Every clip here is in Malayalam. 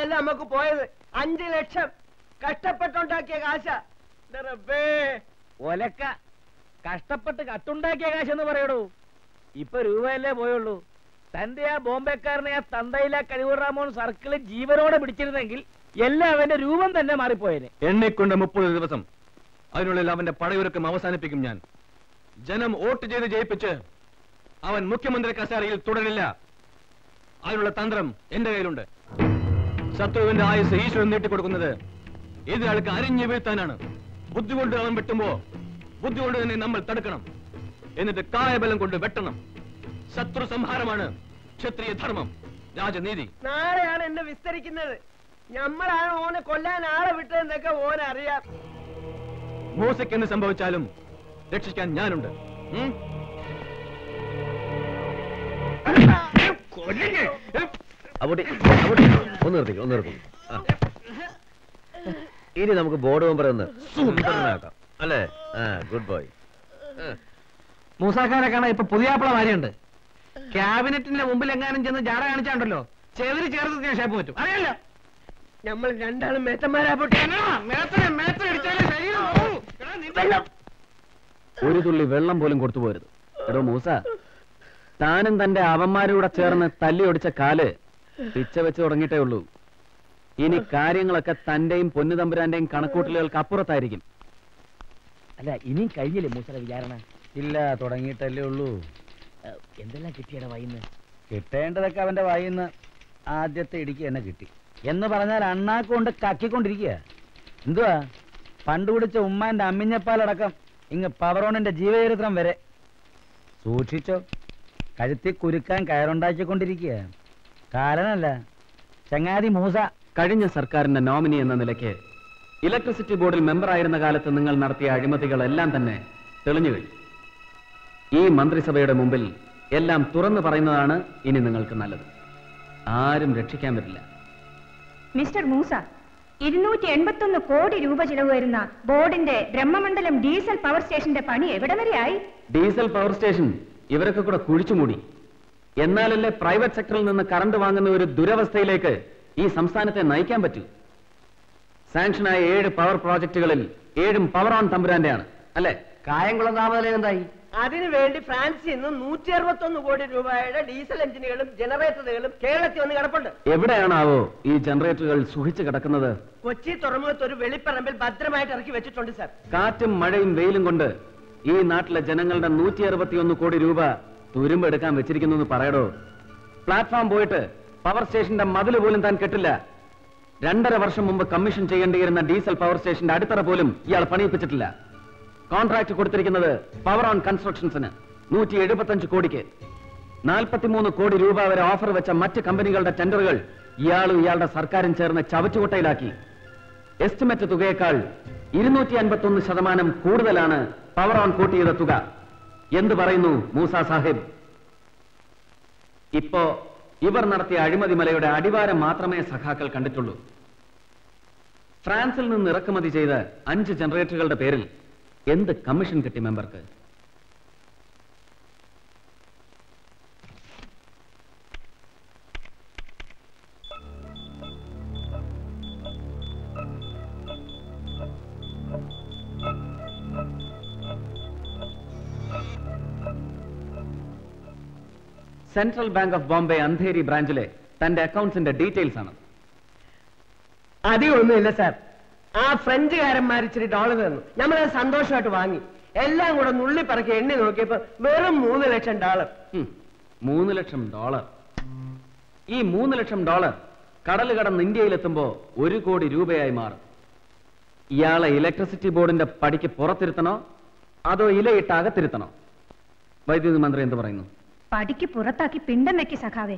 അല്ല നമുക്ക് പോയത് അഞ്ചു ലക്ഷം കഷ്ടപ്പെട്ടുണ്ടാക്കിയ കാശ റബ്ബേ ഒലക്ക കഷ്ടപ്പെട്ട് കട്ടുണ്ടാക്കിയ കാശെന്ന് പറയടൂ ഇപ്പൊ രൂപയല്ലേ പോയുള്ളൂ തന്റെ ആ ബോംബെക്കാരനെ ആ തന്തയിലെ കഴിവുറാമോൻ സർക്കിളിൽ ജീവനോടെ പിടിച്ചിരുന്നെങ്കിൽ എല്ലാം അവന്റെ രൂപം തന്നെ മാറിപ്പോയേനെ എണ്ണിക്കൊണ്ട് മുപ്പത് ദിവസം അതിനുള്ളിൽ അവന്റെ പടയൊരുക്കം അവസാനിപ്പിക്കും ഞാൻ ജനം വോട്ട് ചെയ്ത് ജയിപ്പിച്ച് അവൻ മുഖ്യമന്ത്രി കസേരയിൽ തുടരില്ല അതിനുള്ള തന്ത്രം എന്റെ കയ്യിലുണ്ട് ശത്രുവിന്റെ ആയുസ് ഈശ്വരൻ നീട്ടിക്കൊടുക്കുന്നത് എതിരാൾക്ക് അരിഞ്ഞു വീഴ്ത്താനാണ് ബുദ്ധി കൊണ്ട് അവൻ വെട്ടുമ്പോ ബുദ്ധി കൊണ്ട് തന്നെ നമ്മൾ തടുക്കണം എന്നിട്ട് കായബലം കൊണ്ട് വെട്ടണം ശത്രു സംഹാരമാണ് ക്ഷത്രിയ ധർമ്മം രാജനീതി നാളെയാണ് എന്നെ വിസ്തരിക്കുന്നത് ഞമ്മളാണ് ഓനെ കൊല്ലാൻ ആളെ വിട്ടതെന്നൊക്കെ ഓൻ അറിയാം മൂസയ്ക്ക് എന്ത് സംഭവിച്ചാലും രക്ഷിക്കാൻ ഞാനുണ്ട് ഉം? അവിടെ അവിടെ ഒന്ന് നിർത്തിക്കും ഒന്ന് നിർത്തിക്കും ആ. ഇനി നമുക്ക് ബോർഡ് മെമ്പർ എന്ന് സുന്ദരനാക്കാം അല്ലേ ആ ഗുഡ് ബോയ് മൂസാഖാനെ കാണാൻ ഇപ്പൊ പുതിയാപ്പിള മാരിയുണ്ട് ക്യാബിനറ്റിന്റെ മുമ്പിൽ എങ്ങാനും ചെന്ന് ജാട കാണിച്ചാണ്ടല്ലോ ചെതിരി ചേർത്ത് ഞാൻ ഷേപ്പ് പറ്റും അറിയാലോ നമ്മൾ രണ്ടാളും മേത്തന്മാരാ പൊട്ടി ഒരു തുള്ളി വെള്ളം പോലും കൊടുത്തു പോരുത് എടോ മൂസ താനും തന്റെ അവന്മാരൂടെ ചേർന്ന് തല്ലി ഒടിച്ച കാല് പിച്ച വെച്ച് തുടങ്ങിയിട്ടേ ഉള്ളൂ ഇനി കാര്യങ്ങളൊക്കെ തന്റെയും പൊന്നുതമ്പുരാന്റെയും കണക്കൂട്ടലുകൾക്ക് അപ്പുറത്തായിരിക്കും അല്ല ഇനിയും കഴിഞ്ഞില്ലേ മൂസയുടെ വിചാരണ ഇല്ല തുടങ്ങിയിട്ടല്ലേ ഉള്ളൂ ഏഹ്, എന്തെല്ലാം കിട്ടിയുടെ വൈന്ന് കിട്ടേണ്ടതൊക്കെ അവന്റെ വായിന്ന് ആദ്യത്തെ ഇടിക്ക് തന്നെ കിട്ടി എന്ന് പറഞ്ഞാൽ അണ്ണാക്കൊണ്ട് കക്കിക്കൊണ്ടിരിക്കുക എന്തുവാ പണ്ട് കുടിച്ച ഉമ്മാന്റെ അമ്മിഞ്ഞപ്പാലടക്കം ഇങ്ങ് പവറോണിന്റെ ജീവചരിത്രം വരെ സൂക്ഷിച്ചോ കഴുത്തി കുരുക്കാൻ കയറുണ്ടാക്കിക്കൊണ്ടിരിക്കുക കാലനല്ല ചങ്ങാതി മൂസ കഴിഞ്ഞ സർക്കാരിന്റെ നോമിനി എന്ന നിലയ്ക്ക് ഇലക്ട്രിസിറ്റി ബോർഡിൽ മെമ്പറായിരുന്ന കാലത്ത് നിങ്ങൾ നടത്തിയ അഴിമതികളെല്ലാം തന്നെ തെളിഞ്ഞു കഴിഞ്ഞു ഈ മന്ത്രിസഭയുടെ മുമ്പിൽ എല്ലാം തുറന്നു പറയുന്നതാണ് ഇനി നിങ്ങൾക്ക് നല്ലത് ആരും രക്ഷിക്കാൻ പറ്റില്ല മിസ്റ്റർ മൂസ ഇരുന്നൂറ്റി എൺപത്തൊന്ന് കോടി രൂപ ചിലവ് വരുന്ന ബോർഡിന്റെ ബ്രഹ്മമണ്ഡലം ഡീസൽ പവർ സ്റ്റേഷന്റെ പണി എവിടെ വരെയായി ഡീസൽ പവർ സ്റ്റേഷൻ ഇവരൊക്കെ കൂടെ കുഴിച്ചുമൂടി എന്നാലല്ലേ പ്രൈവറ്റ് സെക്ടറിൽ നിന്ന് കറണ്ട് വാങ്ങുന്ന ഒരു ദുരവസ്ഥയിലേക്ക് ഈ സംസ്ഥാനത്തെ നയിക്കാൻ പറ്റൂ സാങ്ഷനായ ഏഴ് പവർ പ്രോജക്റ്റുകളിൽ ഏഴും പവർ ഓൺ തമ്പുരാന്റെയാണ് അല്ലേ കായംകുളം താപനില എന്തായി അതിനു വേണ്ടി ഫ്രാൻസിൽ നിന്ന് നൂറ്റി അറുപത്തൊന്ന് കോടി രൂപയുടെ ഡീസൽ എഞ്ചിനുകളും ജനറേറ്ററുകളും കേരളത്തിൽ വന്ന് കിടപ്പുണ്ട് എവിടെയാണാവോ ഈ ജനറേറ്ററുകൾ സുഹിച്ചു കിടക്കുന്നത് കൊച്ചി തുറമുഖത്ത് ഒരു വെളിപ്പറമ്പിൽ ഭദ്രമായിട്ട് ഇറക്കി വെച്ചിട്ടുണ്ട് സാർ കാറ്റും മഴയും വെയിലും കൊണ്ട് ഈ നാട്ടിലെ ജനങ്ങളുടെ നൂറ്റി അറുപത്തിയൊന്ന് കോടി രൂപ തുരുമ്പെടുക്കാൻ വെച്ചിരിക്കുന്നു എന്ന് പറയടോ പ്ലാറ്റ്ഫോം പോയിട്ട് പവർ സ്റ്റേഷന്റെ മതില് പോലും താൻ കെട്ടില്ല രണ്ടര വർഷം മുമ്പ് കമ്മീഷൻ ചെയ്യേണ്ടിയിരുന്ന ഡീസൽ പവർ സ്റ്റേഷന്റെ അടിത്തറ പോലും ഇയാൾ പണിയിപ്പിച്ചിട്ടില്ല കോൺട്രാക്ട് കൊടുത്തിരിക്കുന്നത് പവർ ഓൺ കൺസ്ട്രക്ഷൻസിന് നൂറ്റി എഴുപത്തഞ്ച് കോടിക്ക് നാൽപ്പത്തിമൂന്ന് കോടി രൂപ വരെ ഓഫർ വെച്ച മറ്റ് കമ്പനികളുടെ ടെൻഡറുകൾ ഇയാളും ഇയാളുടെ സർക്കാരും ചേർന്ന് ചവറ്റുകൊട്ടയിലാക്കി എസ്റ്റിമേറ്റ് തുകയേക്കാൾ ഇരുന്നൂറ്റി അൻപത്തൊന്ന് ശതമാനം കൂടുതലാണ് പവർ ഓൺ കൂട്ടിയത് തുക എന്ത് പറയുന്നു മൂസ സാഹിബ് ഇപ്പോ ഇവർ നടത്തിയ അഴിമതി മലയുടെ അടിവാരം മാത്രമേ സഖാക്കൾ കണ്ടിട്ടുള്ളൂ ഫ്രാൻസിൽ നിന്ന് ഇറക്കുമതി ചെയ്ത അഞ്ച് ജനറേറ്ററുകളുടെ പേരിൽ എന്ത് കമ്മീഷൻ കിട്ടി മെമ്പർക്ക് Central Bank of Bombay Andheri ബ്രാഞ്ചിലെ തന്റെ അക്കൗണ്ട്സിന്റെ ഡീറ്റെയിൽസ് ആണ് അധികമൊന്നുമില്ല സാർ ആ ഫ്രഞ്ചുകാരന്മാർ ഇച്ചിരി ഡോളർ തന്നു നമ്മളത് സന്തോഷമായിട്ട് വാങ്ങി എല്ലാം കൂടെ നുള്ളി പറക്കി എണ്ണി നോക്കിയപ്പോ വെറും മൂന്ന് ലക്ഷം ഡോളർ ഉം, മൂന്ന് ലക്ഷം ഡോളർ ഈ മൂന്ന് ലക്ഷം ഡോളർ കടൽ കടന്ന് ഇന്ത്യയിലെത്തുമ്പോ ഒരു കോടി രൂപയായി മാറും ഇയാളെ ഇലക്ട്രിസിറ്റി ബോർഡിന്റെ പടിക്ക് പുറത്തിരുത്തണോ അതോ ഇലയിട്ട് അകത്തിരുത്തണോ വൈദ്യുതി മന്ത്രി എന്ത് പറയുന്നു പടിക്ക് പുറത്താക്കി പിണ്ടം വെക്കി സഖാവേ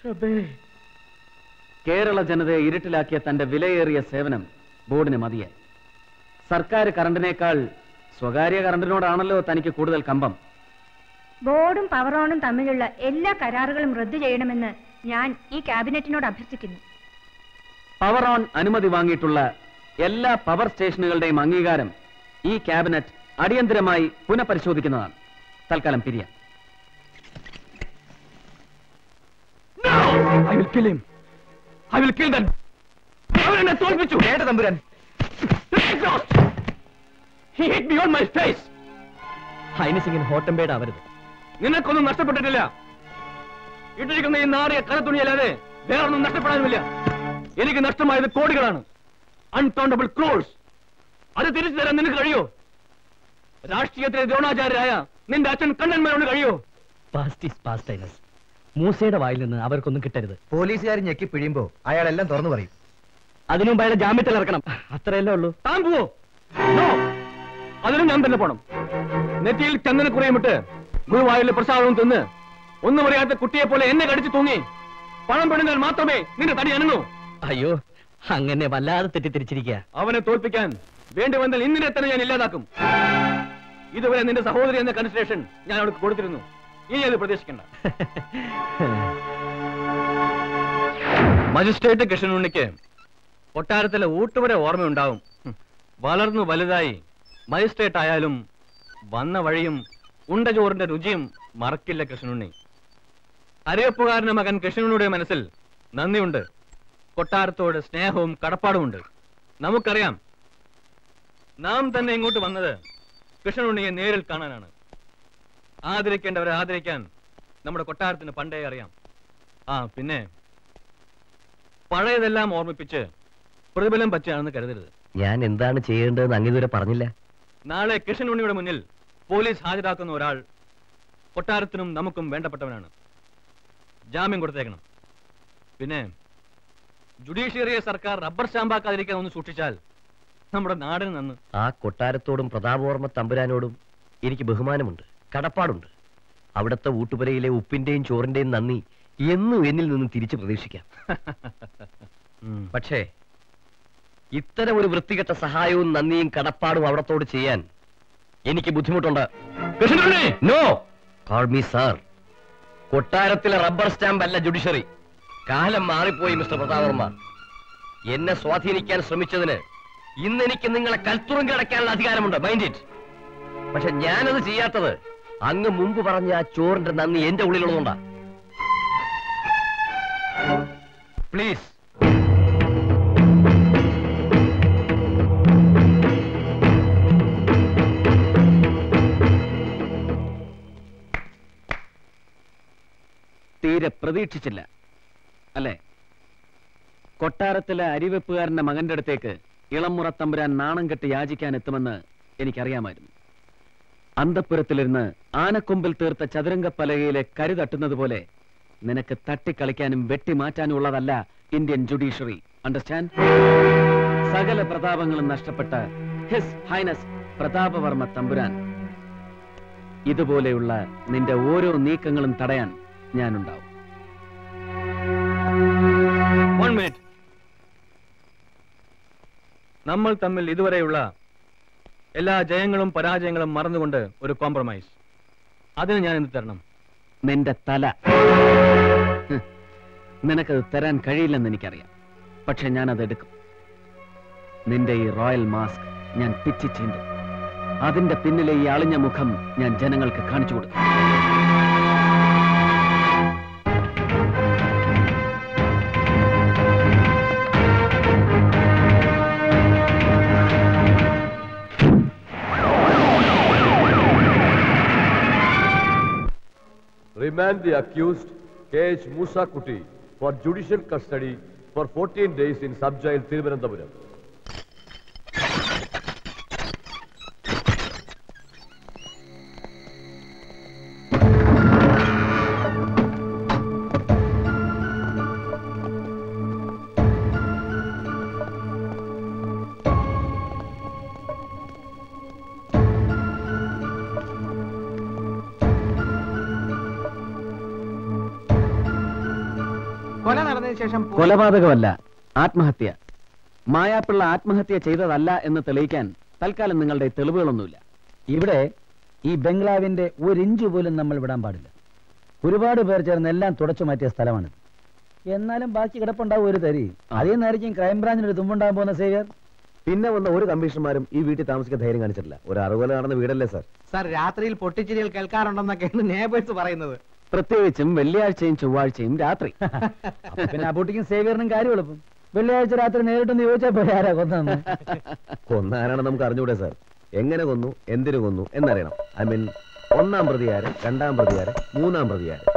കേരള ജനതയെ ഇരുട്ടിലാക്കിയ തന്റെ വിലയേറിയ സേവനം ബോർഡിന് മതിയെ സർക്കാർ കറണ്ടിനേക്കാൾ സ്വകാര്യ കറണ്ടിനോടാണല്ലോ തനിക്ക് കൂടുതൽ കമ്പം ബോർഡും പവറോണും തമ്മിലുള്ള എല്ലാ കരാറുകളും റദ്ദു ചെയ്യണമെന്ന് ഞാൻ ഈ ക്യാബിനറ്റിനോട് അഭ്യർത്ഥിക്കുന്നു പവർ ഓൺ അനുമതി വാങ്ങിയിട്ടുള്ള എല്ലാ പവർ സ്റ്റേഷനുകളുടെയും അംഗീകാരം ഈ ക്യാബിനറ്റ് അടിയന്തരമായി പുനഃപരിശോധിക്കുന്നതാണ് തൽക്കാലം പിരിയാം I will kill him. I will kill that. അവൻ എന്നെ തോൽപ്പിച്ചു കേട്ട തമ്പുരാൻ He hit me on my face. Highness ഇങ്ങനെ ഹോട്ടംബേഡ് ആവരുത് നിനക്കൊന്നും നഷ്ടപ്പെട്ടിട്ടില്ല ഇട്ടിരിക്കുന്ന ഈ നാറിയ കരത്തുണിയല്ലാതെ വേറൊന്നും നഷ്ടപ്പെടാനുമില്ല എനിക്ക് നഷ്ടമായത് കോടികളാണ് അൺകൗണ്ടബിൾ ക്രോൾസ് അത് തിരിച്ചു തരാൻ നിനക്ക് കഴിയോ രാഷ്ട്രീയത്തിലെ ദ്രോണാചാര്യരായ നിന്റെ അച്ഛൻ കണ്ണന്മാരോട് കഴിയോ പാസ്റ്റ് ഈസ് പാസ്റ്റ് ഹൈനസ് മൂസയുടെ വായിൽ നിന്ന് അവർക്കൊന്നും കിട്ടരുത് പോലീസുകാർ ഞെക്കി പിഴിയുമ്പോ അയാളെല്ലാം തുറന്നു പറയും അതിനു മുമ്പ് അയാളെ ജാമ്യത്തിൽ ഇറക്കണം അത്രയല്ലേ ഉള്ളൂ താൻ പോവോ നോ അതിനും ഞാൻ തന്നെ പോണം നെറ്റിയിൽ ചന്ദന കുറയുമിട്ട് ഗുരുവായൂരിലെ പ്രസാദവും തിന്ന് ഒന്നും അറിയാത്ത കുട്ടിയെ പോലെ എന്നെ കടിച്ചു തൂങ്ങി പണം പെടുന്നാൽ മാത്രമേ നിന്റെ തടി അനങ്ങൂ അയ്യോ അങ്ങനെ വല്ലാതെ തെറ്റിദ്ധരിച്ചിരിക്കുക അവനെ തോൽപ്പിക്കാൻ വേണ്ടി വന്നാൽ ഇന്നിനെ തന്നെ ഞാൻ ഇല്ലാതാക്കും ഇതുവരെ നിന്റെ സഹോദരി എന്ന കൺസിഡറേഷൻ ഞാൻ അവൾക്ക് കൊടുത്തിരുന്നു ഇനി അത് പ്രതീക്ഷിക്കണ്ട മജിസ്ട്രേറ്റ് കൃഷ്ണനുണ്ണിക്ക് കൊട്ടാരത്തിലെ ഊട്ടുവരെ ഓർമ്മയുണ്ടാവും ഹും. വളർന്നു വലുതായി മജിസ്ട്രേറ്റ് ആയാലും വന്ന വഴിയും ഉണ്ട ചോറിന്റെ രുചിയും മറക്കില്ല കൃഷ്ണനുണ്ണി അരയപ്പുകാരന്റെ മകൻ കൃഷ്ണനുണ്ണിയുടെ മനസ്സിൽ നന്ദിയുണ്ട് കൊട്ടാരത്തോട് സ്നേഹവും കടപ്പാടുമുണ്ട് നമുക്കറിയാം നാം തന്നെ ഇങ്ങോട്ട് വന്നത് കൃഷ്ണനുണ്ണിയെ നേരിൽ കാണാനാണ് ആദരിക്കേണ്ടവരെ ആദരിക്കാൻ നമ്മുടെ കൊട്ടാരത്തിന് പണ്ടേ അറിയാം ആ പിന്നെ പഴയതെല്ലാം ഓർമ്മിപ്പിച്ച് പ്രതിഫലം പറ്റുകയാണെന്ന് കരുതരുത് ഞാൻ എന്താണ് ചെയ്യേണ്ടതെന്ന് അങ്ങിതുവരെ പറഞ്ഞില്ല നാളെ കൃഷ്ണനുണ്ണിയുടെ മുന്നിൽ പോലീസ് ഹാജരാക്കുന്ന ഒരാൾ കൊട്ടാരത്തിനും നമുക്കും വേണ്ടപ്പെട്ടവനാണ് ജാമ്യം കൊടുത്തേക്കണം പിന്നെ ജുഡീഷ്യറിയെ സർക്കാർ റബ്ബർ സ്റ്റാമ്പാക്കാതിരിക്കാൻ ഒന്ന് സൂക്ഷിച്ചാൽ നമ്മുടെ നാടിന് നന്ന് ആ കൊട്ടാരത്തോടും പ്രതാപവർമ്മ തമ്പുരാനോടും എനിക്ക് ബഹുമാനമുണ്ട് കടപ്പാടുണ്ട് അവിടുത്തെ ഊട്ടുപുരയിലെ ഉപ്പിന്റെയും ചോറിന്റെയും നന്ദി എന്നും എന്നിൽ നിന്നും തിരിച്ചു പ്രതീക്ഷിക്കാം ഉം. പക്ഷേ ഇത്തരം ഒരു വൃത്തികെട്ട സഹായവും നന്ദിയും കടപ്പാടും അവിടത്തോട് ചെയ്യാൻ എനിക്ക് ബുദ്ധിമുട്ടുണ്ട് Krishnanunni no call me sir കൊട്ടാരത്തിലെ റബ്ബർ സ്റ്റാമ്പ് അല്ല ജുഡീഷ്യറി കാലം മാറിപ്പോയി മിസ്റ്റർ പ്രതാപവർമ്മ എന്നെ സ്വാധീനിക്കാൻ ശ്രമിച്ചതിന് ഇന്ന് എനിക്ക് നിങ്ങളെ കൽത്തുറം കിടക്കാനുള്ള അധികാരമുണ്ട് മൈൻഡ് ഇറ്റ് പക്ഷെ ഞാനത് ചെയ്യാത്തത് അങ്ങ് മുമ്പ് പറഞ്ഞ ആ ചോറിന്റെ നന്ദി എന്റെ ഉള്ളിലുള്ളതുകൊണ്ടാ പ്ലീസ് തീരെ പ്രതീക്ഷിച്ചില്ല അല്ലേ കൊട്ടാരത്തിലെ അരിവെപ്പുകാരന്റെ മകന്റെ അടുത്തേക്ക് ഇളമുറ തമ്പുരാൻ നാണം കെട്ട് യാചിക്കാൻ എത്തുമെന്ന് എനിക്കറിയാമായിരുന്നു അന്തപ്പുരത്തിലിരുന്ന് ആനക്കൊമ്പിൽ തീർത്ത ചതുരംഗപ്പലകയിലെ കരു തട്ടുന്നത് പോലെ നിനക്ക് തട്ടിക്കളിക്കാനും വെട്ടിമാറ്റാനും ഉള്ളതല്ല ഇന്ത്യൻ ജുഡീഷ്യറി അണ്ടർസ്റ്റാൻഡ് സകല പ്രതാപങ്ങളും നഷ്ടപ്പെട്ട ഹിസ് ഹൈനസ് പ്രതാപവർമ്മ തമ്പുരാൻ ഇതുപോലെയുള്ള നിന്റെ ഓരോ നീക്കങ്ങളും തടയാൻ ഞാനുണ്ടാവും വൺ മിനിറ്റ് നമ്മൾ തമ്മിൽ ഇതുവരെയുള്ള എല്ലാ ജയങ്ങളും പരാജയങ്ങളും മറന്നുകൊണ്ട് ഒരു കോംപ്രമൈസ് അതിന് ഞാൻ എന്ത് തരണം നിന്റെ തല ഹ്, നിനക്കത് തരാൻ കഴിയില്ലെന്ന് എനിക്കറിയാം പക്ഷെ ഞാൻ അത് എടുക്കും നിന്റെ ഈ റോയൽ മാസ്ക് ഞാൻ പിച്ചി ചീന്തും അതിന്റെ പിന്നിലെ ഈ അളിഞ്ഞ മുഖം ഞാൻ ജനങ്ങൾക്ക് കാണിച്ചു കൊടുക്കും Remand the accused K.H. Musa Kuti for judicial custody for 14 days in sub-jail Thiruvananthapuram. കൊല നടന്നതിന് ശേഷം കൊലപാതകമല്ല ആത്മഹത്യ മായാപ്പിള്ള ആത്മഹത്യ ചെയ്തതല്ല എന്ന് തെളിയിക്കാൻ തൽക്കാലം നിങ്ങളുടെ തെളിവുകളൊന്നുമില്ല ഇവിടെ ഈ ബംഗ്ലാവിന്റെ ഒരു ഇഞ്ച് പോലും നമ്മൾ വിടാൻ പാടില്ല ഒരുപാട് പേർ ചേർന്ന് എല്ലാം തുടച്ചു മാറ്റിയ സ്ഥലമാണ് എന്നാലും ബാക്കി കിടപ്പുണ്ടാവും ഒരു തരി അതേ നേരക്കും ക്രൈംബ്രാഞ്ചിന് ഒരു തുമ്പുണ്ടാകാൻ പോകുന്ന സേവിയർ പിന്നെ വന്ന ഒരു കമ്മീഷണർമാരും ഈ വീട്ടിൽ താമസിക്കാൻ ധൈര്യം കാണിച്ചിട്ടില്ല ഒരു അറുകൊല നടന്ന വീടല്ലേ സാർ സാർ രാത്രിയിൽ പൊട്ടിച്ചിരികൾ കേൾക്കാറുണ്ടെന്നൊക്കെയാണ് നേബേഴ്സ് പറയുന്നത് പ്രത്യേകിച്ചും വെള്ളിയാഴ്ചയും ചൊവ്വാഴ്ചയും രാത്രി അപ്പൊ പിന്നെ അബൂട്ടിക്കും സേവിയറിനും കാര്യം എളുപ്പം വെള്ളിയാഴ്ച രാത്രി നേരിട്ടൊന്ന് ചോദിച്ചാൽ പോയി ആരാ കൊന്നു കൊന്നാരാണെന്ന് നമുക്ക് അറിഞ്ഞൂടെ സാർ എങ്ങനെ കൊന്നു എന്തിനു കൊന്നു എന്നറിയണം ഐ മീൻ ഒന്നാം പ്രതിയാര് രണ്ടാം പ്രതിയാര് മൂന്നാം പ്രതിയാര്